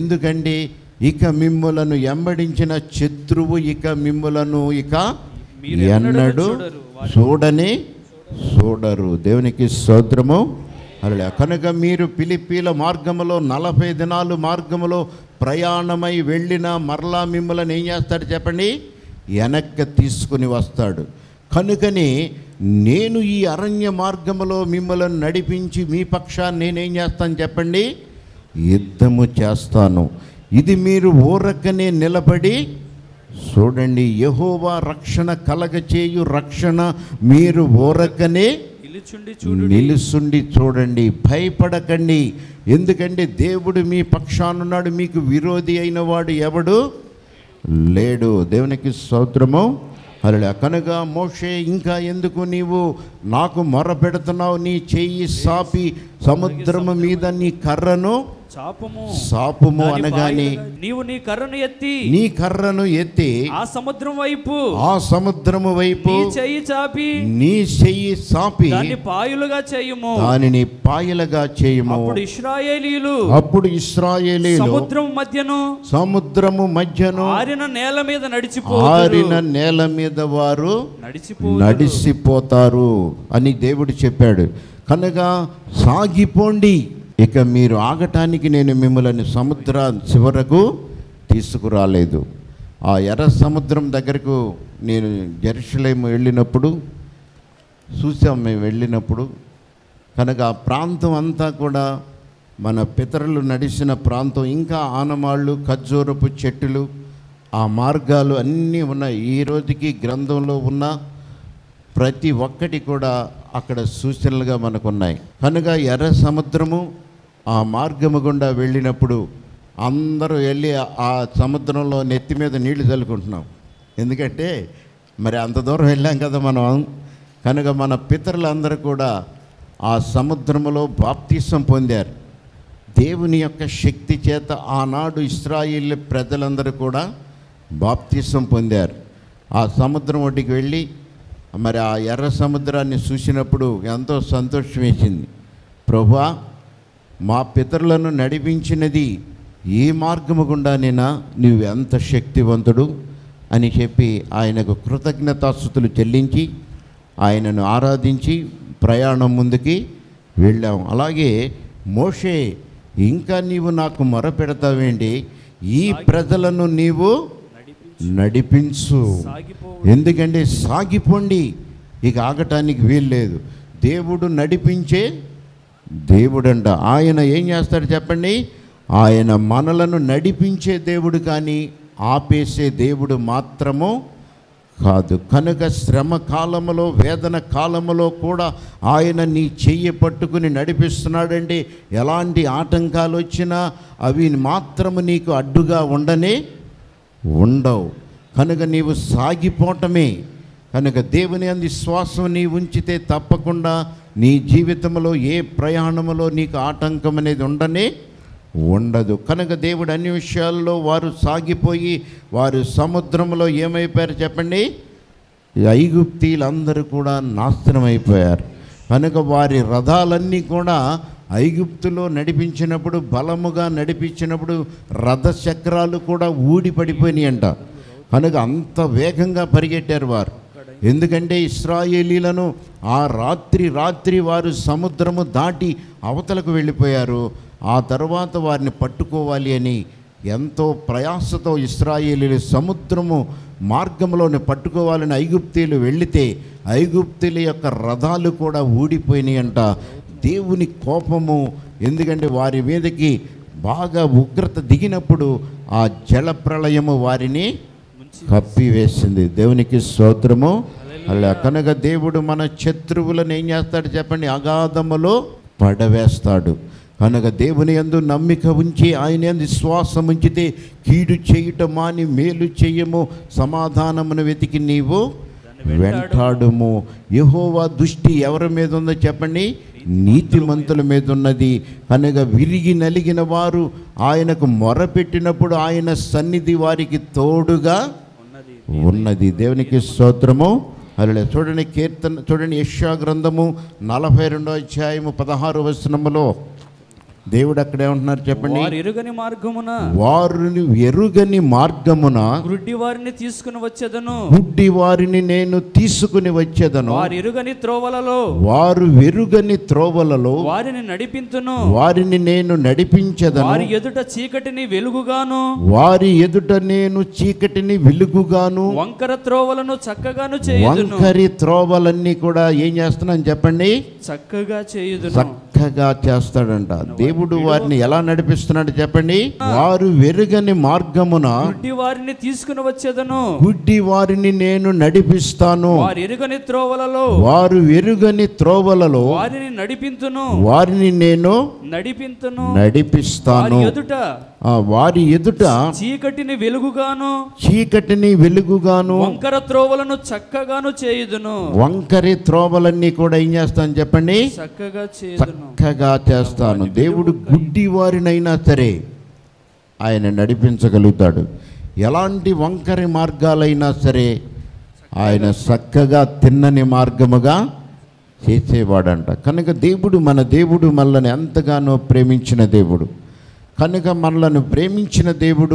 ఎందుకండి ఇక మిమ్ములను ఎంబడించిన శత్రువు ఇక మిమ్ములను ఇక మీరు ఎన్నడు చూడరు. చూడని చూడరు దేవునికి స్తోత్రము అలా కనుక మీరు పిలిపీల మార్గములో నలభై దినాలు మార్గములో ప్రయాణమై వెళ్ళిన మరలా మిమ్మల్ని ఏం చేస్తాడు చెప్పండి వెనక్కి తీసుకుని వస్తాడు కనుకని నేను ఈ అరణ్య మార్గములో మిమ్మల్ని నడిపించి మీ పక్షాన్ని నేనేం చేస్తాను చెప్పండి యుద్ధము చేస్తాను ఇది మీరు ఊరకనే నిలబడి చూడండి యహోవా రక్షణ కలగచేయు రక్షణ మీరు ఊరకనే నిలుచుండి చూడు నిలుసుండి చూడండి భయపడకండి ఎందుకంటే దేవుడు మీ పక్షానున్నాడు మీకు విరోధి అయిన వాడు ఎవడు లేడు దేవునికి స్తోత్రము అలా కనుక మోషే ఇంకా ఎందుకు నీవు నాకు మొర పెడుతున్నావు నీ చెయ్యి సాపి సముద్రము మీద నీ కర్రను చాపము సాపుము దాని అనగానే పాయలుగా నీవు నీ కర్రను ఎత్తి నీ కర్రను ఎత్తి ఆ సముద్రం వైపు ఆ సముద్రము వైపు నీ చెయ్యి చాపి నీ చెయ్యి సాపి దాన్ని పాయులుగా చేయుము దానిని పాయలుగా చేయము అప్పుడు ఇస్రాయేలీయులు అప్పుడు ఇస్రాయేలీలు సముద్రం మధ్యను సముద్రము మధ్యను ఆరిన నేల మీద ఆరిన నడిచిపోతారు నేల మీద వారు నడిచిపో నడిసిపోతారు అని దేవుడు చెప్పాడు కనుక సాగిపోండి ఇక మీరు ఆగటానికి నేను మిమ్మల్ని సముద్ర చివరకు తీసుకురాలేదు ఆ ఎర్ర సముద్రం దగ్గరకు నేను జెరూసలేం వెళ్ళినప్పుడు చూసాం మేము వెళ్ళినప్పుడు కనుక ఆ ప్రాంతం అంతా కూడా మన పితరులు నడిచిన ప్రాంతం ఇంకా ఆనమాళ్ళు ఖర్జూరపు చెట్టులు ఆ మార్గాలు అన్నీ ఉన్నాయి ఈ రోజుకి గ్రంథంలో ఉన్న ప్రతి ఒక్కటి కూడా అక్కడ సూచనలుగా మనకున్నాయి కనుక ఎర్ర సముద్రము ఆ మార్గము గుండా వెళ్ళినప్పుడు అందరూ వెళ్ళి ఆ- ఆ సముద్రంలో నెత్తి మీద నీళ్లు చల్లుకుంటున్నాం ఎందుకంటే మరి అంత దూరం వెళ్ళాం కదా మనం కనుక మన పితరులందరూ కూడా ఆ సముద్రములో బాప్తీసం పొందారు దేవుని యొక్క శక్తి చేత ఆనాడు ఇస్రాయిల్ ప్రజలందరూ కూడా బాప్తీసం పొందారు ఆ సముద్రం ఒడ్డుకి వెళ్ళి మరి ఆ ఎర్ర సముద్రాన్ని చూసినప్పుడు ఎంతో సంతోషం వేసింది ప్రభా మా పితరులను నడిపించినది ఈ మార్గము గుండానేనా నువ్వు ఎంత శక్తివంతుడు అని చెప్పి ఆయనకు కృతజ్ఞతాస్థుతులు చెల్లించి ఆయనను ఆరాధించి ప్రయాణం ముందుకి వెళ్ళాం అలాగే మోషే ఇంకా నీవు నాకు మొరపెడతావేంటి ఈ ప్రజలను నీవు నడిపించు సాగిపో ఎందుకంటే సాగిపోండి ఇక ఆగటానికి వీల్లేదు దేవుడు నడిపించే దేవుడంట ఆయన ఏం చేస్తాడు చెప్పండి ఆయన మనలను నడిపించే దేవుడు కానీ ఆపేసే దేవుడు మాత్రము కాదు కనుక శ్రమ కాలములో వేదన కాలములో కూడా ఆయన నీ చెయ్యి పట్టుకుని నడిపిస్తున్నాడండి ఎలాంటి ఆటంకాలు వచ్చినా అవి మాత్రము నీకు అడ్డుగా ఉండనే ఉండవు కనుక నీవు సాగిపోవటమే కనుక దేవుని అంది శ్వాసం నీ ఉంచితే తప్పకుండా నీ జీవితంలో ఏ ప్రయాణములో నీకు ఆటంకం అనేది ఉండనే ఉండదు కనుక దేవుడు అన్ని విషయాల్లో వారు సాగిపోయి వారు సముద్రంలో ఏమైపోయారు చెప్పండి ఈ ఐగుప్తీలందరూ కూడా నాశనం అయిపోయారు కనుక వారి రథాలన్నీ కూడా ఐగుప్తులో నడిపించినప్పుడు బలముగా నడిపించినప్పుడు రథ చక్రాలు కూడా ఊడి పడిపోయినాయంట కనుక అంత వేగంగా పరిగెట్టారు వారు ఎందుకంటే ఇస్రాయేలీలను ఆ రాత్రి రాత్రి వారు సముద్రము దాటి అవతలకు వెళ్ళిపోయారు ఆ తర్వాత వారిని పట్టుకోవాలి అని ఎంతో ప్రయాసతో ఇస్రాయేలీలు సముద్రము మార్గంలోనే పట్టుకోవాలని ఐగుప్తీలు వెళితే ఐగుప్తుల యొక్క రథాలు కూడా ఊడిపోయినాయంట దేవుని కోపము ఎందుకంటే వారి మీదకి బాగా ఉగ్రత దిగినప్పుడు ఆ జల ప్రళయము వారిని కప్పివేసింది దేవునికి స్తోత్రము అలా కనుక దేవుడు మన శత్రువులను ఏం చేస్తాడు చెప్పండి అగాధములో పడవేస్తాడు కనుక దేవుని యందు నమ్మిక ఉంచి ఆయన యందు విశ్వాసం ఉంచితే కీడు చేయుట మాని మేలు చెయ్యము సమాధానమును వెతికి నీవు వెంటాడుము యెహోవా దృష్టి ఎవరి మీద ఉందో చెప్పండి నీతిమంతుల మీద ఉన్నది కనుక విరిగి నలిగిన వారు ఆయనకు మొరపెట్టినప్పుడు ఆయన సన్నిధి వారికి తోడుగా ఉన్నది ఉన్నది దేవునికి స్తోత్రము అలా చూడండి కీర్తన చూడండి యెషయా గ్రంథము నలభై రెండో అధ్యాయము పదహారు వచనములో దేవుడు అక్కడ ఏమంటున్నారు చెప్పండి వారు ఎరుగని మార్గమున వారిని ఎరుగని మార్గమున గుడ్డి వారిని తీసుకుని వచ్చేదను గుడ్డి వారిని నేను తీసుకుని వచ్చేదను వారు ఎరుగని త్రోవలలో వారు వెరుగని త్రోవలలో వారిని నడిపింతును వారిని నేను నడిపించదను వారి ఎదుట చీకటిని వెలుగుగాను వారి ఎదుట నేను చీకటిని వెలుగుగాను వంకర త్రోవలను చక్కగాను చేయుదును వంకరి త్రోవలన్నీ కూడా ఏం చేస్తున్నాను చెప్పండి చక్కగా చేయుదును చక్కగా చేస్తాడంట దేవుడు వారిని ఎలా నడిపిస్తున్నాడు చెప్పండి వారు వెరుగని మార్గమున గుడ్డి వారిని తీసుకుని వచ్చేదను గుడ్డి వారిని నేను నడిపిస్తాను వారు ఎరుగని త్రోవలలో వారు వెరుగని త్రోవలలో వారిని నడిపింతును వారిని నేను నడిపింతును నడిపిస్తాను వారి ఎదుట ఆ, వారి ఎదుట చీకటిని వెలుగుగాను చీకటిని వెలుగుగాను వంకర త్రోవలను చక్కగాను చేయుదును వంకరి త్రోవలన్నీ కూడా ఏం చేస్తాను చెప్పండి చక్కగా చేయుదును చక్కగా చేస్తాను దేవుడు గుడ్డి వారినైనా సరే ఆయన నడిపించగలుగుతాడు ఎలాంటి వంకరి మార్గాలైనా సరే ఆయన చక్కగా తిన్నని మార్గముగా చేసేవాడంట కనుక దేవుడు మన దేవుడు మనల్ని ఎంతగానో ప్రేమించిన దేవుడు కనుక మనలను ప్రేమించిన దేవుడు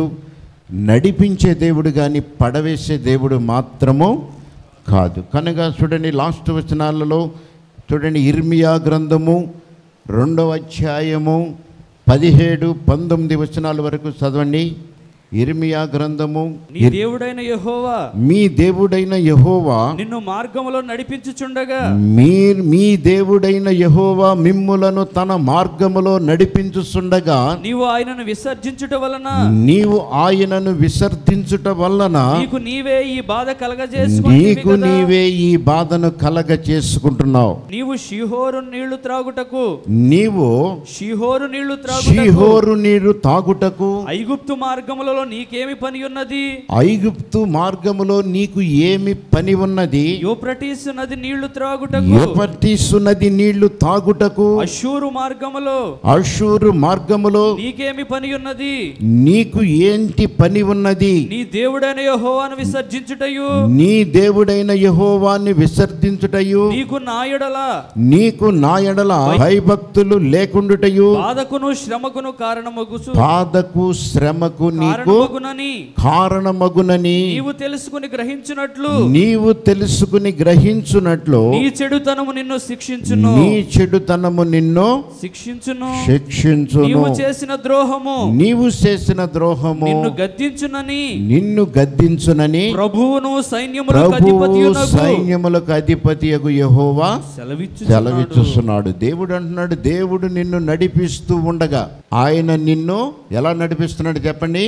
నడిపించే దేవుడు కానీ పడవేసే దేవుడు మాత్రము కాదు కనుక చూడండి లాస్ట్ వచనాలలో చూడండి ఇర్మియా గ్రంథము రెండవ అధ్యాయము పదిహేడు పంతొమ్మిది వచనాల వరకు చదవండి ఇర్మియా గ్రంథము నీ దేవుడైన యెహోవా మీ దేవుడైన యహోవా నిన్ను మార్గములో నడిపించుచుండగా మీ మీ దేవుడైన యహోవా మిమ్ములను తన మార్గములో నడిపించుచుండగా నీవు ఆయనను విసర్జించుట వలన నీవు ఆయనను విసర్జించుట వలన నీకు నీవే ఈ బాధ కలగజేసుకుంటేవి నీకు కదా. నీవే ఈ బాధను కలగ చేసుకుంటున్నావు నీవు షిహోరు నీళ్లు త్రాగుటకు నీవు షిహోరు నీళ్లు త్రాగుటకు షీహోరు నీరు తాగుటకు ఐగుప్తు మార్గములలో నీకేమి పని ఉన్నది ఐగుప్తు మార్గములో నీకు ఏమి పని ఉన్నది యూప్రటీస్ నది నీళ్లు త్రాగుటకు యూపర్టీసు నది నీళ్లు తాగుటకు అశూరు మార్గములో అషూరు మార్గములో నీకేమి పని ఉన్నది నీకు ఏంటి పని ఉన్నది నీ దేవుడైన యెహోవాను విసర్జించుటయు నీ దేవుడైన యహోవాన్ని విసర్జించుటయు నీకు నాయడల నీకు నా ఎడల భయభక్తులు లేకుండుటయు బాధకును శ్రమకును కారణమగుసు బాధకు శ్రమకు నీకు కారణమగునని కారణమగునని నీవు తెలుసుకుని గ్రహించినట్లు నీవు తెలుసుకుని గ్రహించునట్లు నీ చెడుతనము నిన్ను శిక్షించును నీ చెడుతనము నిన్ను శిక్షించును శిక్షించును నీవు చేసిన ద్రోహము నీవు చేసిన ద్రోహము నిన్ను గద్దించునని నిన్ను గద్దించునని ప్రభువును సైన్యములకు ప్రభువు అధిపతియునకు సైన్యములకు అధిపతి యహోవా సెలవిచ్చు సెలవిచ్చుస్తున్నాడు దేవుడు అంటున్నాడు దేవుడు నిన్ను నడిపిస్తూ ఉండగా ఆయన నిన్ను ఎలా నడిపిస్తున్నాడు చెప్పండి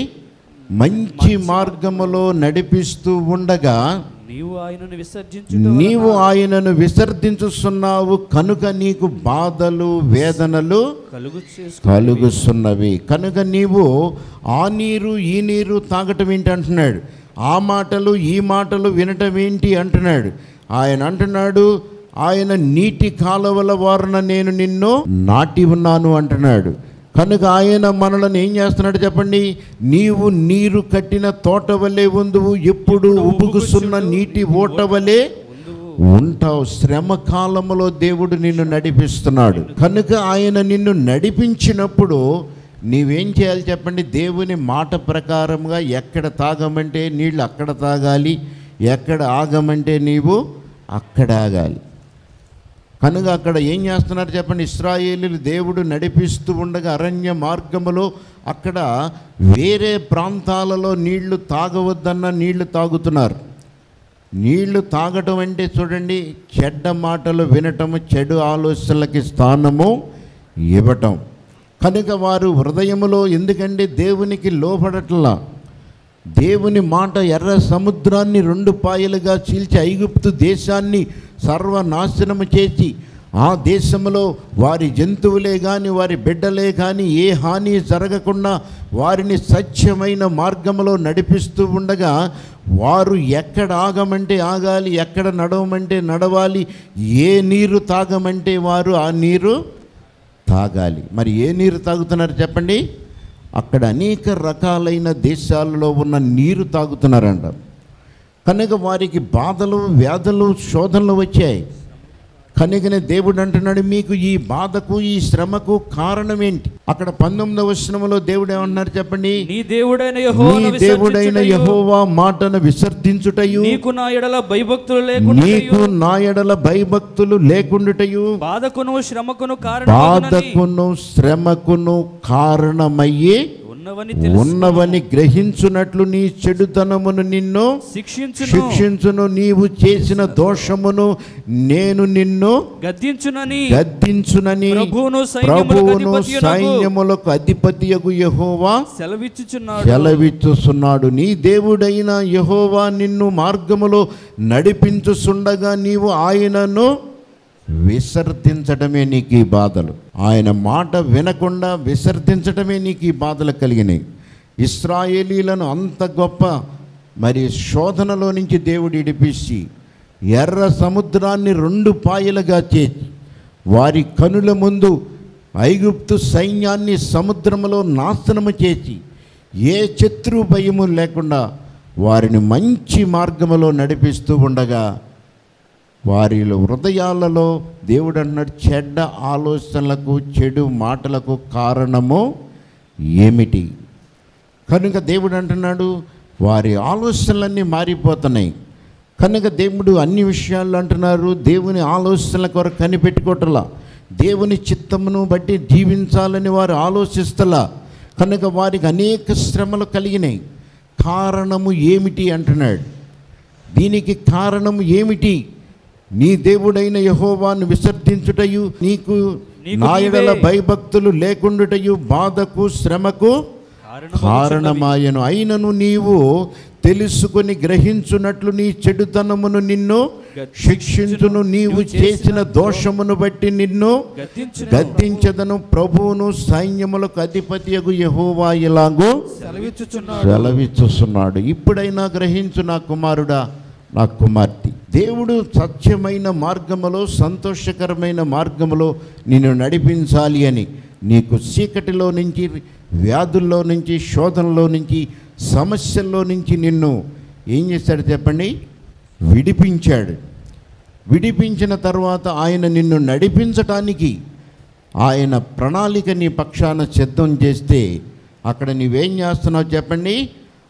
మంచి మార్గములో నడిపిస్తూ ఉండగా నీవు ఆయనను విసర్జించు నీవు ఆయనను విసర్జించుస్తున్నావు కనుక నీకు బాధలు వేదనలు కలుగు చేసుకు కలుగుతున్నవి కనుక నీవు ఆ నీరు ఈ నీరు తాగటం ఏంటి అంటున్నాడు ఆ మాటలు ఈ మాటలు వినటం ఏంటి అంటున్నాడు ఆయన అంటున్నాడు ఆయన నీటి కాలువల వారున నేను నిన్ను నాటి ఉన్నాను అంటున్నాడు కనుక ఆయన మనలను ఏం చేస్తున్నాడు చెప్పండి నీవు నీరు కట్టిన తోట వలె ఉందువు ఎప్పుడు ఉబుకుస్తున్న నీటి ఓట వలె ఉంటావు శ్రమ కాలములో దేవుడు నిన్ను నడిపిస్తున్నాడు కనుక ఆయన నిన్ను నడిపించినప్పుడు నీవేం చేయాలి చెప్పండి దేవుని మాట ప్రకారంగా ఎక్కడ తాగమంటే నీళ్ళు అక్కడ తాగాలి ఎక్కడ ఆగమంటే నీవు అక్కడ ఆగాలి కనుక అక్కడ ఏం చేస్తున్నారు చెప్పండి ఇస్రాయేలీలు దేవుడు నడిపిస్తూ ఉండగా అరణ్య మార్గములో అక్కడ వేరే ప్రాంతాలలో నీళ్లు తాగవద్దన్న నీళ్లు తాగుతున్నారు నీళ్లు తాగటం అంటే చూడండి చెడ్డ మాటలు వినటము చెడు ఆలోచనలకి స్థానము ఇవ్వటం కనుక వారు హృదయములో ఎందుకంటే దేవునికి లోపడట్లా దేవుని మాట ఎర్ర సముద్రాన్ని రెండు పాయలుగా చీల్చి ఐగుప్తు దేశాన్ని సర్వనాశనము చేసి ఆ దేశంలో వారి జంతువులే కానీ వారి బిడ్డలే కానీ ఏ హాని జరగకుండా వారిని సత్యమైన మార్గంలో నడిపిస్తూ ఉండగా వారు ఎక్కడ ఆగమంటే ఆగాలి ఎక్కడ నడవమంటే నడవాలి ఏ నీరు తాగమంటే వారు ఆ నీరు తాగాలి మరి ఏ నీరు తాగుతున్నారు చెప్పండి అక్కడ అనేక రకాలైన దేశాలలో ఉన్న నీరు తాగుతున్నారంట కనుక వారికి బాధలు వ్యాధులు శోధనలు వచ్చాయి కనుకనే దేవుడు అంటున్నాడు మీకు ఈ బాధకు ఈ శ్రమకు కారణం ఏంటి అక్కడ పంతొమ్మిదవ వచనములో దేవుడు ఏమన్నారు చెప్పండి నీ దేవుడైన నీ యెహోవాను దేవుడైన విసర్జించుటయు, యహోవా మాటను విసర్జించుటయు నీకు నా ఎడల భయభక్తులు లేకుండా నీకు నా ఎడల భయభక్తులు లేకుండుటయు బాధకును శ్రమకును కారణమగునని బాధకును శ్రమకును కారణమయ్యి ఉన్నవని ఉన్నవని గ్రహించున్నట్లు నీ చెడుతనమును నిన్ను శిక్షించును శిక్షించును నీవు చేసిన దోషమును నేను నిన్ను గద్దించునని గద్దించునని ప్రభువును సైన్యములకు ప్రభువును అధిపతియునగు సైన్యములకు అధిపతియగు యహోవా సెలవిచ్చుచున్నాడు సెలవిచ్చుచున్నాడు నీ దేవుడైన యహోవా నిన్ను మార్గములో నడిపించుచుండగా నీవు ఆయనను విసర్జించడమే నీకు ఈ బాధలు ఆయన మాట వినకుండా విసర్జించడమే నీకు ఈ బాధలు కలిగినాయి ఇస్రాయేలీలను అంత గొప్ప మరి శోధనలో నుంచి దేవుడు ఇడిపించి ఎర్ర సముద్రాన్ని రెండు పాయలుగా చేసి వారి కనుల ముందు ఐగుప్తు సైన్యాన్ని సముద్రములో నాశనము చేసి ఏ శత్రు భయము లేకుండా వారిని మంచి మార్గములో నడిపిస్తూ ఉండగా వారి హృదయాలలో దేవుడు అన్నాడు చెడ్డ ఆలోచనలకు చెడు మాటలకు కారణము ఏమిటి కనుక దేవుడు అంటున్నాడు వారి ఆలోచనలన్నీ మారిపోతున్నాయి కనుక దేవుడు అన్ని విషయాల్లో అంటున్నారు దేవుని ఆలోచనల కొరకు కనిపెట్టుకోవటలా దేవుని చిత్తమును బట్టి జీవించాలని వారు ఆలోచిస్తలా కనుక వారికి అనేక శ్రమలు కలిగినాయి కారణము ఏమిటి అంటున్నాడు దీనికి కారణం ఏమిటి నీ దేవుడైన యహోవాను విసర్జించుటయు నీకు నీకు నాయడల నీవే. భయభక్తులు లేకుండుటయు బాధకు శ్రమకు కారణమగుచున్నవి. కారణమాయను అయినను నీవు తెలుసుకొని గ్రహించున్నట్లు నీ చెడుతనమును నిన్ను శిక్షించును నీవు చేసిన దోషమును బట్టి నిన్ను గద్దించును గద్దించదను ప్రభువును సైన్యములకు అధిపతియగు యహోవా ఇలాగూ సెలవిచ్చుచున్నాడు సెలవిచ్చుస్తున్నాడు ఇప్పుడైనా గ్రహించు నా కుమారుడా నా కుమార్తె దేవుడు సత్యమైన మార్గములో సంతోషకరమైన మార్గములో నిన్ను నడిపించాలి అని నీకు చీకటిలో నుంచి వ్యాధుల్లో నుంచి శోధనలో నుంచి సమస్యల్లో నుంచి నిన్ను ఏం చేశాడు చెప్పండి విడిపించాడు విడిపించిన తర్వాత ఆయన నిన్ను నడిపించటానికి ఆయన ప్రణాళిక నీ పక్షాన సిద్ధం చేస్తే అక్కడ నీవేం చేస్తున్నావు చెప్పండి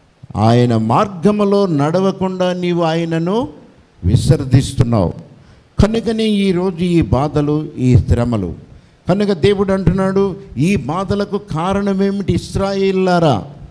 ఆయన మార్గములో నడవకుండా నీవు ఆయనను విసర్జిస్తున్నావు కనుకనే ఈరోజు ఈ బాధలు ఈ శ్రమలు కనుక దేవుడు అంటున్నాడు ఈ బాధలకు కారణమేమిటి ఇస్రాయిల్లారా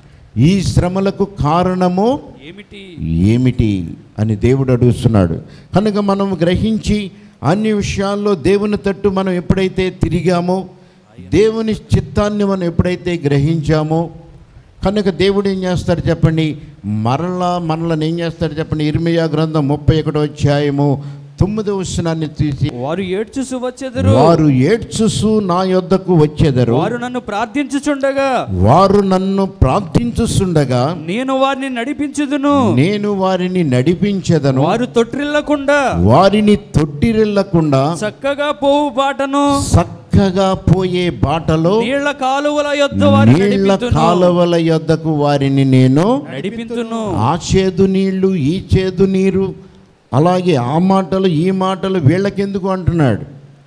ఈ శ్రమలకు కారణము ఏమిటి ఏమిటి అని దేవుడు అడుగుతున్నాడు కనుక మనం గ్రహించి అన్ని విషయాల్లో దేవుని తట్టు మనం ఎప్పుడైతే తిరిగామో దేవుని చిత్తాన్ని మనం ఎప్పుడైతే గ్రహించామో కనుక దేవుడు ఏం చేస్తాడు చెప్పండి మరలా మనలను ఏం చేస్తాడు చెప్పండి ఇర్మియా గ్రంథం ముప్పై ఒకటో అధ్యాయము తొమ్మిదో వచనాన్ని తీసి వారు ఏడ్చుసు వచ్చెదరు వారు ఏడ్చుసు నా యొద్దకు వచ్చేదరు వారు నన్ను ప్రార్థించుచుండగా వారు నన్ను ప్రార్థించుస్తుండగా నేను వారిని నడిపించుదును నేను వారిని నడిపించెదను వారు తొట్టిల్లకుండా వారిని తొట్టిరెళ్లకుండా చక్కగా పోవు బాటను చక్కగా పోయే బాటలో నీళ్ల కాలువల యొద్ద వారిని నీళ్ల నడిపించును కాలువల యొద్దకు వారిని నేను నడిపించును ఆ చేదు నీళ్లు ఈ చేదు నీరు అలాగే ఆ మాటలు ఈ మాటలు వీళ్ళకెందుకు అంటున్నాడు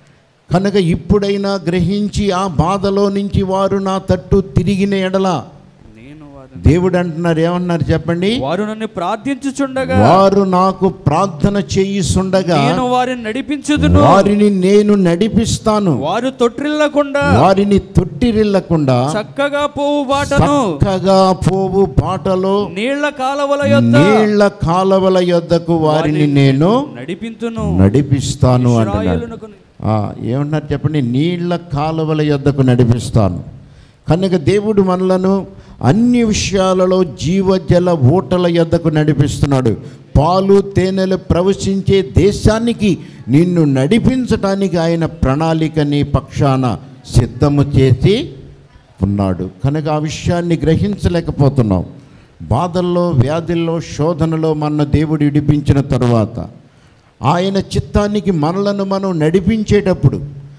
కనుక ఇప్పుడైనా గ్రహించి ఆ బాధలో నుంచి వారు నా తట్టు తిరిగిన ఎడల నేను వారిని దేవుడు అంటున్నారు ఏమన్నారు చెప్పండి వారు నన్ను ప్రార్థించుచుండగా వారు నాకు ప్రార్థన చేయిస్తుండగా నేను వారిని నడిపించుదును వారిని నేను నడిపిస్తాను వారు తొట్టిల్లకుండా వారిని తొట్టిరిల్లకుండా చక్కగా పోవు బాటను చక్కగా పోవు బాటలో నీళ్ల కాలువల యొద్ద నీళ్ల కాలవల యొద్దకు వారిని నేను నడిపించును నడిపిస్తాను అంటున్నాడు ఇశ్రాయేలునకు ఆ, ఏమన్నారు చెప్పండి నీళ్ల కాలువల యొద్దకు నడిపిస్తాను కనుక దేవుడు మనలను అన్ని విషయాలలో జీవజల ఊటల యొద్దకు నడిపిస్తున్నాడు పాలు తేనెలు ప్రవశించే దేశానికి నిన్ను నడిపించటానికి ఆయన ప్రణాళిక నీ పక్షాన సిద్ధము చేసి ఉన్నాడు కనుక ఆ విషయాన్ని గ్రహించలేకపోతున్నాం బాధల్లో వ్యాధుల్లో శోధనలో మన దేవుడు ఇడిపించిన తరువాత ఆయన చిత్తానికి మనలను మనం నడిపించేటప్పుడు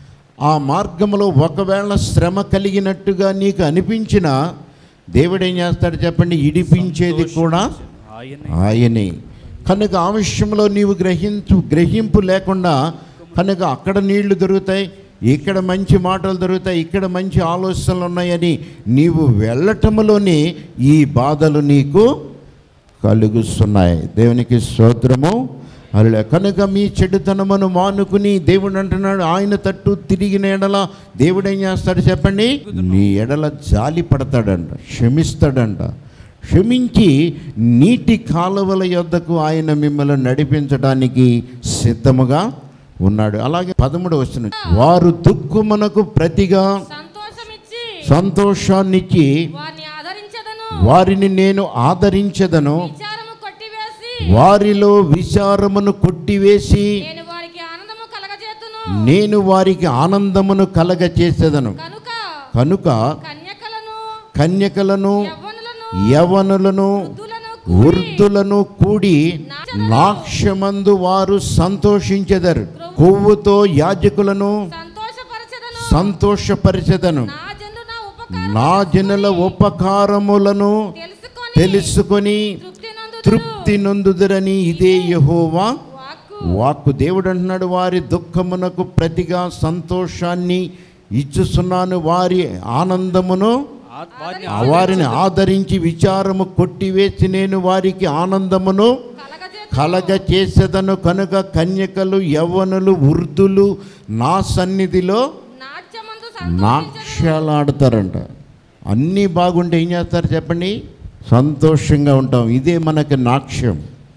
ఆ మార్గంలో ఒకవేళ శ్రమ కలిగినట్టుగా నీకు అనిపించినా దేవుడు ఏం చేస్తాడు చెప్పండి ఇడిపించేది కూడా ఆయన ఆయనే కనుక ఆ విషయంలో నీవు గ్రహించు గ్రహింపు లేకుండా కనుక అక్కడ నీళ్లు దొరుకుతాయి ఇక్కడ మంచి మాటలు దొరుకుతాయి ఇక్కడ మంచి ఆలోచనలు ఉన్నాయని నీవు వెళ్ళటంలోనే ఈ బాధలు నీకు కలుగుస్తున్నాయి దేవునికి స్తోత్రము అలా కనుక మీ చెడుతనమును మానుకుని దేవుడు అంటున్నాడు ఆయన తట్టు తిరిగిన ఎడల దేవుడు ఏం చేస్తాడు చెప్పండి నీ ఎడల జాలి పడతాడంట క్షమిస్తాడంట క్షమించి నీటి కాలువల యొద్దకు ఆయన మిమ్మల్ని నడిపించడానికి సిద్ధముగా ఉన్నాడు అలాగే పదమూడు వస్తున్న వారు దుఃఖమునకు ప్రతిగా సంతోషమిచ్చి సంతోషాన్నిచ్చి వారిని ఆదరించదను వారిని నేను ఆదరించదను విచారము కొట్టివేసి వారిలో విచారమును కొట్టివేసి నేను వారికి ఆనందము కలగజేతును నేను వారికి ఆనందమును కలగ చేసేదను కనుక కనుక కన్యకలను కన్యకలను యవ్వనులను యవనులను వృద్ధులను వృద్ధులను కూడి నాక్ష్యమందు వారు సంతోషించెదరు కొవ్వుతో యాజకులను సంతోషపరచదను సంతోషపరిచెదను నా జనులు నా ఉపకారం నా జనుల ఉపకారములను తెలుసుకొని తెలుసుకొని తృప్తి నందు తృప్తి నొందుదురని ఇదే యెహోవా వాక్కు వాక్కు దేవుడు అంటున్నాడు వారి దుఃఖమునకు ప్రతిగా సంతోషాన్ని ఇచ్చుచున్నాను వారి ఆనందమును ఆ- వారిని ఆ వారిని ఆదరించి విచారము కొట్టివేసి నేను వారికి ఆనందమును కలగజేతు కలగ చేసేదను కనుక కన్యకలు యవ్వనులు వృద్ధులు నా సన్నిధిలో నాట్యమందు నాక్ష్యాలాడతారంట అన్నీ బాగుంటే ఏం చేస్తారు చెప్పండి సంతోషంగా ఉంటాం ఇదే మనకి నాక్ష్యం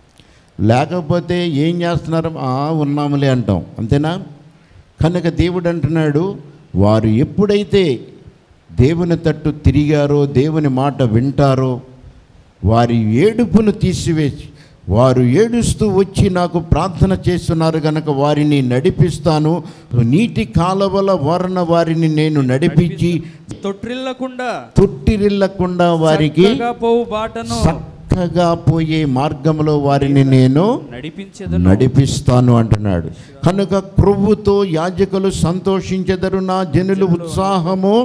లేకపోతే ఏం చేస్తున్నారు "ఆ, ఉన్నాములే అంటాం అంతేనా కనుక దేవుడు అంటున్నాడు వారు ఎప్పుడైతే దేవుని తట్టు తిరిగారో దేవుని మాట వింటారో వారి ఏడుపును తీసివేసి వారు ఏడుస్తూ వచ్చి నాకు ప్రార్థన చేస్తున్నారు గనక వారిని నడిపిస్తాను నీటి కాలవల వరణ వారిని నేను నడిపించి తొట్టిల్లకుండా తుట్టిరిల్లకుండా వారికి చక్కగా పోవు బాటను చక్కగా పోయే మార్గంలో వారిని నేను నడిపించదను నడిపిస్తాను అంటున్నాడు కనుక క్రొవ్వుతో యాజకులు సంతోషించెదరు నా జనులు ఉత్సాహము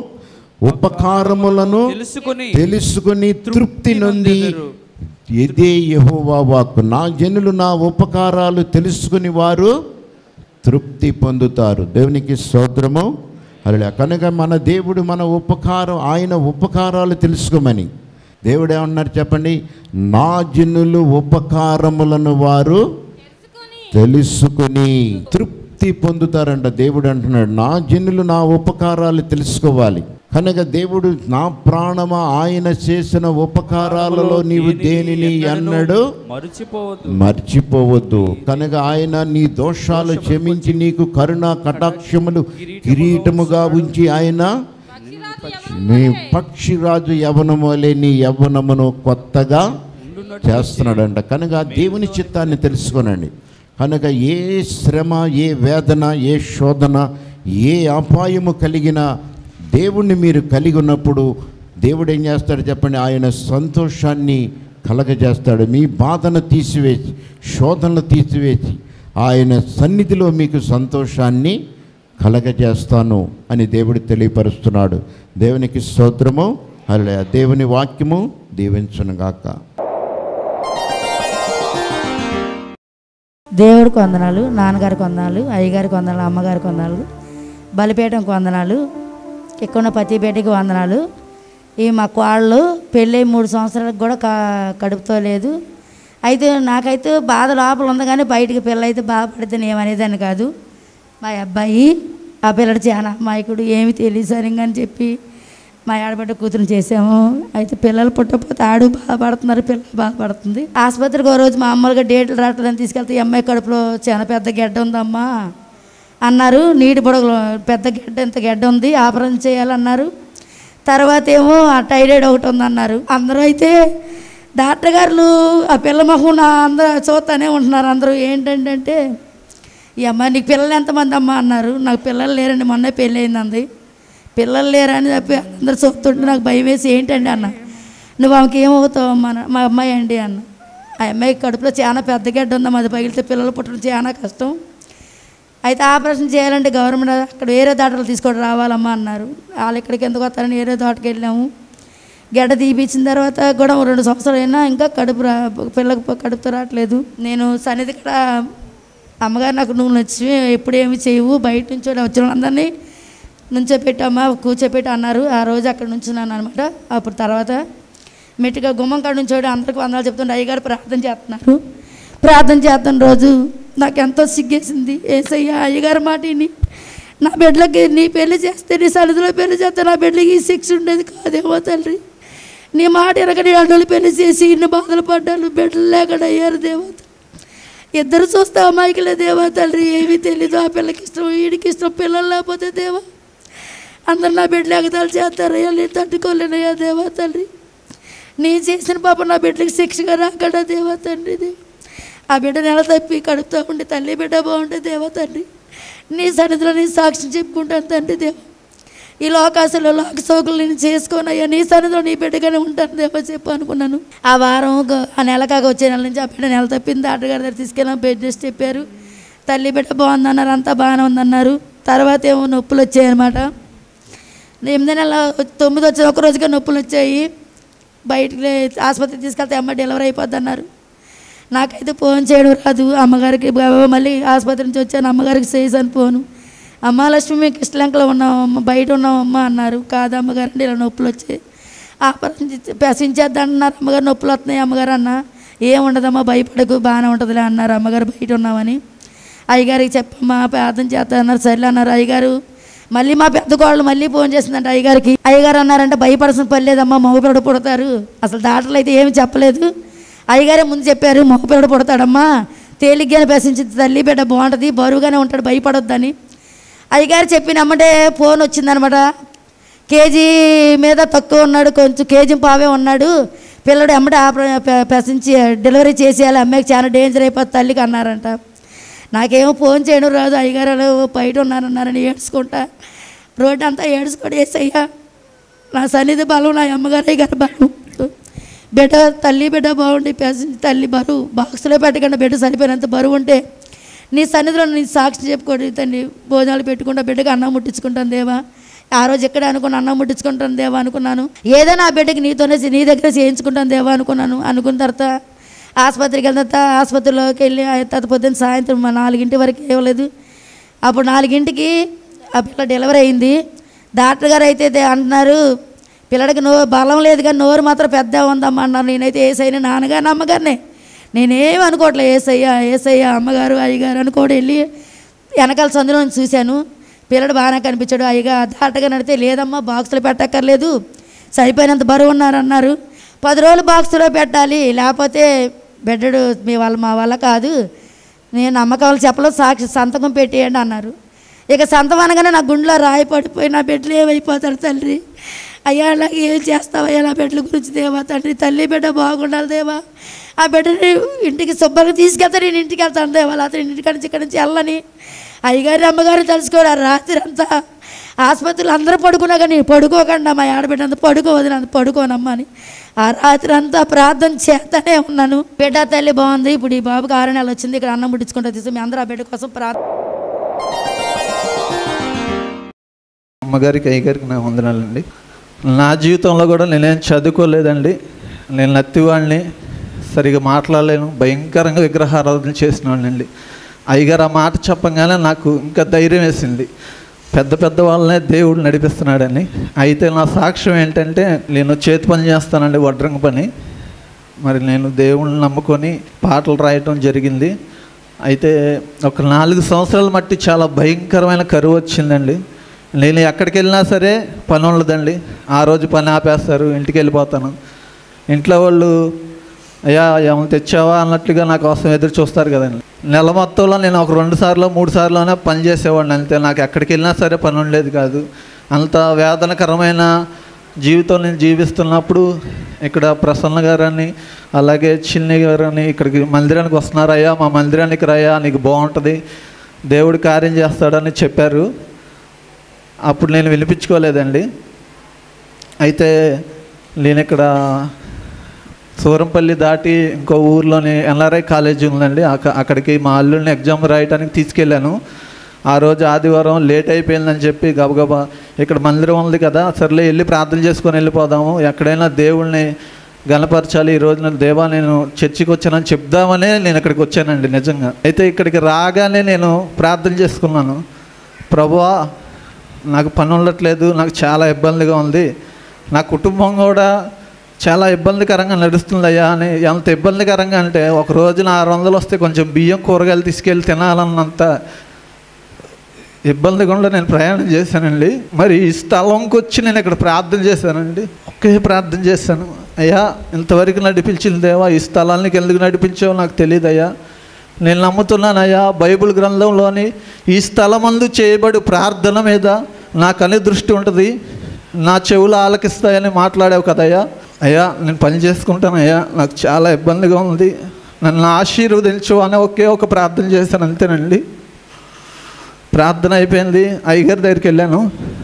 ఉపకారములను తెలుసుకొని తెలుసుకుని తృప్తి నొంది ఇదే యెహోవా వాక్కు నా జనులు నా ఉపకారాలు తెలుసుకుని వారు తృప్తి పొందుతారు దేవునికి స్తోత్రము అలా కనుక మన దేవుడు మన ఉపకారం ఆయన ఉపకారాలు తెలుసుకోమని దేవుడు ఏమన్నారు చెప్పండి నా జనులు ఉపకారములను వారు తెలుసుకుని తృప్తి పొందుతారంట దేవుడు అంటున్నాడు నా జనులు నా ఉపకారాలు తెలుసుకోవాలి కనుక దేవుడు నా ప్రాణమా ఆయన చేసిన ఉపకారాలలో నీవు దేనిని అన్నాడు మరిచిపోవద్దు మర్చిపోవద్దు కనుక ఆయన నీ దోషాలు క్షమించి నీకు కరుణ కటాక్షములు కిరీటముగా ఉంచి ఆయన నీ పక్షిరాజు యవనము వలె నీ యవ్వనమును కొత్తగా చేస్తున్నాడంట కనుక ఆ దేవుని చిత్తాన్ని తెలుసుకోనండి కనుక ఏ శ్రమ ఏ వేదన ఏ శోధన ఏ అపాయము కలిగిన దేవుణ్ణి మీరు కలిగి ఉన్నప్పుడు దేవుడు ఏం చేస్తాడు చెప్పండి ఆయన సంతోషాన్ని కలగజేస్తాడు మీ బాధను తీసివేసి శోధనలు తీసివేసి ఆయన సన్నిధిలో మీకు సంతోషాన్ని కలగజేస్తాను అని దేవుడు తెలియపరుస్తున్నాడు దేవునికి స్తోత్రము అలా దేవుని వాక్యము దీవించునుగాక దేవుడికి వందనాలు నాన్నగారికి వందనాలు అయ్యగారికి వందనాలు అమ్మగారికి వందనాలు బలిపీఠంకి వందనాలు ఇక్కడ ఉన్న ప్రతి బిడ్డకి వందనాలు ఈ మా కోళ్ళు పెళ్ళై మూడు సంవత్సరాలకు కూడా క కడుపుతో లేదు అయితే నాకైతే బాధ లోపల ఉంది కానీ బయటికి పిల్ల అయితే బాధపడితే ఏమనేదాన్ని కాదు మా అబ్బాయి ఆ పిల్లడు చాలా అమాయకుడు ఏమి తెలియదు సరిగ్గా అని చెప్పి మా ఆడబిడ్డ కూతురు చేసాము అయితే పిల్లలు పుట్టకపోతే ఆడు బాధపడుతున్నారు పిల్లలు బాధపడుతుంది ఆసుపత్రికి ఓ రోజు మామూలుగా డేట్లు రావట్లేదని తీసుకెళ్తే ఈ అమ్మాయి కడుపులో చాలా పెద్ద గెడ్డ ఉందమ్మా అన్నారు నీటి బుడగలు పెద్ద గెడ్డ ఇంత గెడ్డ ఉంది ఆపరేషన్ చేయాలన్నారు తర్వాత ఏమో ఆ టైరాయిడ్ ఒకటి ఉందన్నారు అందరూ అయితే డాక్టర్ గారు ఆ పిల్ల మొహం నా అందరూ చూస్తానే ఉంటున్నారు అందరూ ఏంటంటే ఈ అమ్మాయి నీకు పిల్లలు ఎంతమంది అమ్మ అన్నారు నాకు పిల్లలు లేరండి మొన్నే పెళ్ళి అయింది అంది పిల్లలు లేరని చెప్పి అందరు చూస్తుంటే నాకు భయం వేసి ఏంటండి అన్న నువ్వు ఆమెకి ఏమవుతావు అమ్మ అన్న. మా అమ్మాయి అండి అన్న ఆ అమ్మాయి కడుపులో చాలా పెద్ద గడ్డ ఉందమ్మా అది పగిలితే పిల్లలు పుట్టడం చాలా కష్టం అయితే ఆపరేషన్ చేయాలంటే గవర్నమెంట్ అక్కడ వేరే దాటలు తీసుకొని రావాలమ్మా అన్నారు వాళ్ళు ఇక్కడికి ఎందుకు వస్తారని వేరే తోటకి వెళ్ళాము గడ్డ తీపిచ్చిన తర్వాత కూడా ఓ రెండు సంవత్సరాలు అయినా ఇంకా కడుపు రా పిల్లకి కడుపుతో రావట్లేదు నేను సన్నిధి ఇక్కడ అమ్మగారు నాకు నువ్వు నచ్చి ఎప్పుడేమి చేయవు బయట నుంచి వచ్చిన వాళ్ళందరినీ నుంచోపెట్టమ్మా కూర్చోపెట్టి అన్నారు ఆ రోజు అక్కడ నుంచున్నాను అనమాట అప్పుడు తర్వాత మెట్టుగా గుమ్మం కాడ నుంచి అందరికి వందలు చెప్తుంటే అయ్యగారు ప్రార్థన చేస్తున్నారు ప్రార్థన చేస్తున్న రోజు నాకు ఎంతో సిగ్గేసింది ఏసయ్య అయ్యగారు మాట విని నా బిడ్డలకి నీ పెళ్లి చేస్తే నీ సన్నిధిలో పెళ్లి చేస్తే నా బిడ్డలకి ఈ శిక్ష ఉండేది కాదేమో తండ్రి నీ మాట ఎరగని అడ్డలు పెళ్లి చేసి ఇన్ని బాధలు పడ్డాను బిడ్డలు లేకుండా అయ్యారు దేవత ఇద్దరు చూస్తే అమాయకులే దేవా తండ్రి ఏమీ తెలీదు ఆ పిల్లకి ఇష్టం వీడికి ఇష్టం పిల్లలు లేకపోతే దేవా అందరు నా బిడ్డలు ఎగతాలు చేస్తారయ్యా నేను తట్టుకోలేనయ్యా దేవా తండ్రి నేను చేసిన పాప నా బిడ్డలకి శిక్షగా రాకడా దేవా తండ్రి దేవా ఆ బిడ్డ నెల తప్పి కడుపుతూ ఉండి తల్లి బిడ్డ బాగుంటే దేవా తండ్రి నీ సన్నిధిలో నీ సాక్ష్యం చెప్పుకుంటాను తండ్రి దేవా ఈ లోకాశలో లోక సోకులు నేను చేసుకోనయ్యా నీ సన్నిధిలో నీ బిడ్డగానే ఉంటాను దేవా చెప్పు అనుకున్నాను ఆ వారం ఒక- ఆ నెల కాక వచ్చే నెల నుంచి ఆ బిడ్డ నెల తప్పింది డాక్టర్ దగ్గర తీసుకెళ్ళాం బెడ్ రెస్ట్ చెప్పారు తల్లి బిడ్డ బాగుందన్నారు అంతా బాగానే ఉందన్నారు తర్వాత ఏమో నొప్పులు వచ్చాయన్నమాట ఎనిమిది నెల తొమ్మిది వచ్చిన ఒక రోజుగా నొప్పులు వచ్చాయి బయటికి లే- ఆసుపత్రికి తీసుకెళ్తే అమ్మ డెలివరీ అయిపోద్ది అన్నారు నాకైతే ఫోన్ చేయడం రాదు అమ్మగారికి బాబా మళ్ళీ ఆసుపత్రి నుంచి వచ్చాను అమ్మగారికి చేశాను ఫోను అమ్మ లక్ష్మి మేము కిష్టలంకలో ఉన్నాం అమ్మ బయట ఉన్నాం అమ్మ అన్నారు కాదు అమ్మగారు అంటే ఇలా నొప్పులు వచ్చాయి ఆపరేషన్ చేసి- పెసించేద్దాం అన్నారు అమ్మగారు నొప్పులు వస్తున్నాయి అమ్మగారు అన్న ఏం ఉండదమ్మా భయపడకు బాగానే ఉంటుందిలే అన్నారు అమ్మగారు బయట ఉన్నామని అయ్యగారికి చెప్పమ్మా ప్రార్థన చేస్తా అన్నారు సర్లే అన్నారు అయ్యగారు మళ్ళీ మా పెద్ద కోళ్ళు మళ్ళీ ఫోన్ చేసిందంట అయ్యగారికి అయ్యగారు అన్నారంటే భయపడాల్సిన పని లేదమ్మా మగపిల్లడు పుడతారు అసలు డాక్టర్లు అయితే ఏమి చెప్పలేదు అయ్యగారే ముందు చెప్పారు మగపిల్లడు పుడతాడమ్మా తేలిగ్గానే పెసించి తల్లి బిడ్డ బాగుంటుంది బరువుగానే ఉంటాడు భయపడొద్దని అయ్యగారు చెప్పిన అమ్మటే ఫోన్ వచ్చిందనమాట కేజీ మీద తక్కువ ఉన్నాడు కొంచెం కేజీ పావే ఉన్నాడు పిల్లడు ఎమ్మటే ఆప- పె- పెసించి డెలివరీ చేసేయాలి అమ్మాయికి చాలా డేంజర్ అయిపోతుంది తల్లికి అన్నారంట నాకేమో ఫోన్ చేయడం రాదు అయ్యగారు అలా బయట ఉన్నారన్నారని ఏడ్చుకుంటా రోడ్డు అంతా ఏడ్చుకోడు వేసయ్యా నా సన్నిధి బలం నా అమ్మగారు అయ్యగారు బలం బిడ్డ తల్లి బిడ్డ బాగుండి పేసింది తల్లి బరువు బాక్స్లో పెట్టకుండా బిడ్డ సరిపోయినంత బరువు ఉంటే నీ సన్నిధిలో నీ సాక్షి చెప్పుకోండి తండ్రి భోజనాలు పెట్టుకుంటా బిడ్డకి అన్నం ముట్టించుకుంటాను దేవా ఆ రోజు ఎక్కడ అనుకున్నా అన్నం ముట్టించుకుంటాను దేవా అనుకున్నాను ఏదైనా ఆ బిడ్డకి నీతోనే నీ దగ్గర చేయించుకుంటాను దేవా అనుకున్నాను అనుకున్న తర్వాత ఆసుపత్రికి వెళ్ళిన తర్వాత ఆసుపత్రిలోకి వెళ్ళి ఆ తర్వాత పొద్దున్న సాయంత్రం మా నాలుగింటి వరకు ఇవ్వలేదు అప్పుడు నాలుగింటికి ఆ పిల్ల డెలివరీ అయింది డాక్టర్ గారు అయితే దే- అంటున్నారు పిల్లడికి నో బలం లేదు కానీ నోరు మాత్రం పెద్ద ఉందమ్మా అన్నారు నేనైతే ఏసైనా నాన్నగారిని అమ్మగారినే నేనేం అనుకోవట్లేదు ఏసయ్య ఏసయ్య అమ్మగారు అయ్యగారు అనుకోడు వెళ్ళి వెనకాల సందులో నుంచి చూశాను పిల్లడు బాగానే కనిపించాడు అయ్యగా దాటగా నడితే లేదమ్మా బాక్సులో పెట్టక్కర్లేదు సరిపోయినంత బరువు ఉన్నారన్నారు పది రోజులు బాక్సులో పెట్టాలి లేకపోతే బెడ్డడు మీ వాళ్ళ మా వల్ల కాదు నేను నమ్మకాలు చెప్పలేదు సాక్షి సంతకం పెట్టేయండి అన్నారు ఇక సంతం అనగానే నా గుండెలో రాయి పడిపోయి నా బిడ్డలు ఏమైపోతారు తండ్రి అయ్యా అలాగే ఏం చేస్తావయ్యా నా బిడ్డల గురించి దేవా తండ్రి తల్లి బిడ్డ బాగుండాలి దేవా ఆ బిడ్డని ఇంటికి శుభ్రంగా తీసుకెళ్తాను నేను ఇంటికి వెళ్తాను దేవా అతని ఇంటికి నుంచి ఇక్కడి నుంచి వెళ్ళని అయ్యగారి అమ్మగారు తలుసుకోడు ఆ రాత్రి అంతా ఆసుపత్రులు అందరూ పడుకున్నా కానీ పడుకోకుండా మా ఆడబిడ్డ అంతా పడుకోవద్దు అంత పడుకోనమ్మా అని ఆ రాత్రి అంతా ప్రార్థన చేస్తూనే ఉన్నాను బిడ్డ తల్లి బాగుంది ఇప్పుడు ఈ బాబుకి ఆరు నెలలు వచ్చింది ఇక్కడ అన్నం ముట్టించుకుంటూ తీసుకు మీ అందరూ ఆ బిడ్డ కోసం ప్రార్థన అమ్మగారికి అయ్యగారికి నా వందనాలండి నా జీవితంలో కూడా నేనేం చదువుకోలేదండి నేను నత్తివాడిని సరిగా మాట్లాడలేను భయంకరంగా విగ్రహారాధన చేసిన వాళ్ళండి అయ్యగారు ఆ మాట చెప్పగానే నాకు ఇంకా ధైర్యం వేసింది పెద్ద పెద్ద వాళ్ళనే దేవుడు నడిపిస్తున్నాడని అయితే నా సాక్ష్యం ఏంటంటే నేను చేతి పని చేస్తానండి వడ్రంగ పని మరి నేను దేవుణ్ణి నమ్ముకొని పాటలు రాయటం జరిగింది అయితే ఒక నాలుగు సంవత్సరాల మట్టి చాలా భయంకరమైన కరువు వచ్చిందండి నేను ఎక్కడికి వెళ్ళినా సరే పని ఉండదండి ఆ రోజు పని ఆపేస్తారు ఇంటికి వెళ్ళిపోతాను ఇంట్లో వాళ్ళు అయ్యా ఏమైనా తెచ్చావా అన్నట్లుగా నా కోసం ఎదురు చూస్తారు కదండి నెల మొత్తంలో నేను ఒక రెండు సార్లు మూడు సార్లునే పని చేసేవాడిని అంతే నాకు ఎక్కడికి వెళ్ళినా సరే పని ఉండేది కాదు అంత వేదనకరమైన జీవితం నేను జీవిస్తున్నప్పుడు ఇక్కడ ప్రసన్న గారని అలాగే చిన్ని గారని ఇక్కడికి మందిరానికి వస్తున్నారయ్యా మా మందిరానికి రాయా నీకు బాగుంటుంది దేవుడు కార్యం చేస్తాడని చెప్పారు అప్పుడు నేను వినిపించుకోలేదండి అయితే నేను ఇక్కడ సూరంపల్లి దాటి ఇంకో ఊర్లోని ఎన్ఆర్ఐ కాలేజీ ఉందండి అక్క- అక్కడికి మా అల్లుడిని ఎగ్జామ్ రాయడానికి తీసుకెళ్ళాను ఆ రోజు ఆదివారం లేట్ అయిపోయిందని చెప్పి గబగబా ఇక్కడ మందిరం ఉంది కదా సర్లే వెళ్ళి ప్రార్థన చేసుకొని వెళ్ళిపోదాము ఎక్కడైనా దేవుళ్ళని గణపరచాలి ఈ రోజున దేవా నేను చర్చికి వచ్చానని చెప్దామనే నేను ఇక్కడికి వచ్చానండి నిజంగా అయితే ఇక్కడికి రాగానే నేను ప్రార్థన చేసుకున్నాను ప్రభువా నాకు పని ఉండట్లేదు నాకు చాలా ఇబ్బందిగా ఉంది నా కుటుంబం కూడా చాలా ఇబ్బందికరంగా నడుస్తుందయ్యా అని ఎంత ఇబ్బందికరంగా అంటే ఒక రోజున ఆరు వందలు వస్తే కొంచెం బియ్యం కూరగాయలు తీసుకెళ్ళి తినాలన్నంత ఇబ్బంది గుండా నేను ప్రయాణం చేశానండి మరి ఈ స్థలంకి వచ్చి నేను ఇక్కడ ప్రార్థన చేశానండి ఒకే ప్రార్థన చేశాను అయ్యా ఇంతవరకు నడిపించిన దేవా ఈ స్థలానికి ఎందుకు నడిపించావో నాకు తెలియదు అయ్యా నేను నమ్ముతున్నానయ్యా బైబిల్ గ్రంథంలోని ఈ స్థలమందు చేయబడి ప్రార్థన మీద నాకు అనే దృష్టి ఉంటుంది నా చెవులు ఆలకిస్తాయని మాట్లాడావు కదయ్యా అయ్యా నేను పని చేసుకుంటానయ్యా నాకు చాలా ఇబ్బందిగా ఉంది నన్ను ఆశీర్వదించు అని ఒకే ఒక ప్రార్థన చేశాను అంతేనండి ప్రార్థన అయిపోయింది అయ్యగారి దగ్గరికి వెళ్ళాను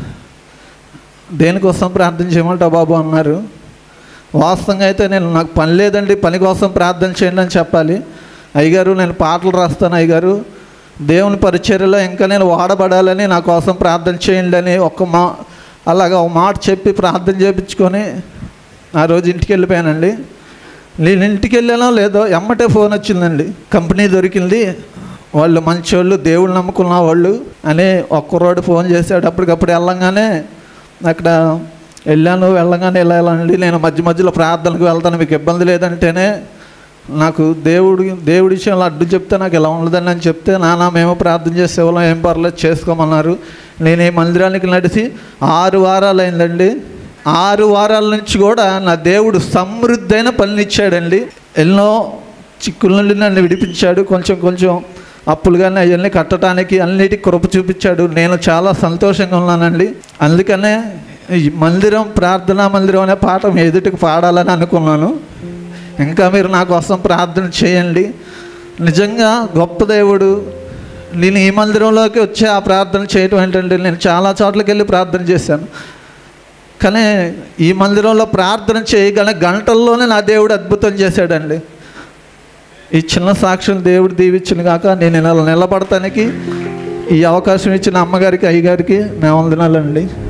దేనికోసం ప్రార్థన చేయమంటావు బాబు అన్నారు వాస్తవంగా అయితే నేను నాకు పని లేదండి పని కోసం ప్రార్థన చేయండి అని చెప్పాలి అయ్యగారు నేను పాటలు రాస్తాను అయ్యగారు దేవుని పరిచర్యలో ఇంకా నేను వాడబడాలని నా కోసం ప్రార్థన చేయండి అని ఒక మా అలాగా ఒక మాట చెప్పి ప్రార్థన చేయించుకొని ఆ రోజు ఇంటికి వెళ్ళిపోయానండి నేను ఇంటికి వెళ్ళానో లేదో ఎమ్మటే ఫోన్ వచ్చిందండి కంపెనీ దొరికింది వాళ్ళు మంచోళ్ళు దేవుళ్ళు నమ్ముకున్న వాళ్ళు అని ఒక్కరోడు ఫోన్ చేశాడు అప్పటికప్పుడు వెళ్ళంగానే అక్కడ వెళ్ళాను వెళ్ళగానే వెళ్ళాలండి నేను మధ్య మధ్యలో ప్రార్థనకు వెళ్తాను మీకు ఇబ్బంది లేదంటేనే నాకు దేవుడి దేవుడి విషయంలో అడ్డు చెప్తే నాకు ఇలా ఉండదని అని చెప్తే నాన్న మేము ప్రార్థన చేసేవాళ్ళం ఏం పర్లేదు చేసుకోమన్నారు నేను ఈ మందిరానికి నడిచి ఆరు వారాలు అయిందండి ఆరు వారాల నుంచి కూడా నా దేవుడు సమృద్ధైన పనినిచ్చాడండి ఎన్నో చిక్కుల నుండి నన్ను విడిపించాడు కొంచెం కొంచెం అప్పులు కానీ అవన్నీ కట్టడానికి అన్నిటికీ కృప చూపించాడు నేను చాలా సంతోషంగా ఉన్నానండి అందుకనే ఈ మందిరం ప్రార్థనా మందిరం అనే పాట మీ ఎదుటికి పాడాలని అనుకున్నాను ఇంకా మీరు నా కోసం ప్రార్థన చేయండి నిజంగా గొప్ప దేవుడు నేను ఈ మందిరంలోకి వచ్చి ఆ ప్రార్థన చేయటం ఏంటంటే నేను చాలా చోట్లకి వెళ్ళి ప్రార్థన చేశాను కానీ ఈ మందిరంలో ప్రార్థన చేయగల గంటల్లోనే నా దేవుడు అద్భుతం చేశాడండి ఈ చిన్న సాక్ష్యం దేవుడు దీవించిన కాక నేను ఇలా నిలబడటానికి ఈ అవకాశం ఇచ్చిన అమ్మగారికి అయ్యగారికి నా వందనాలండి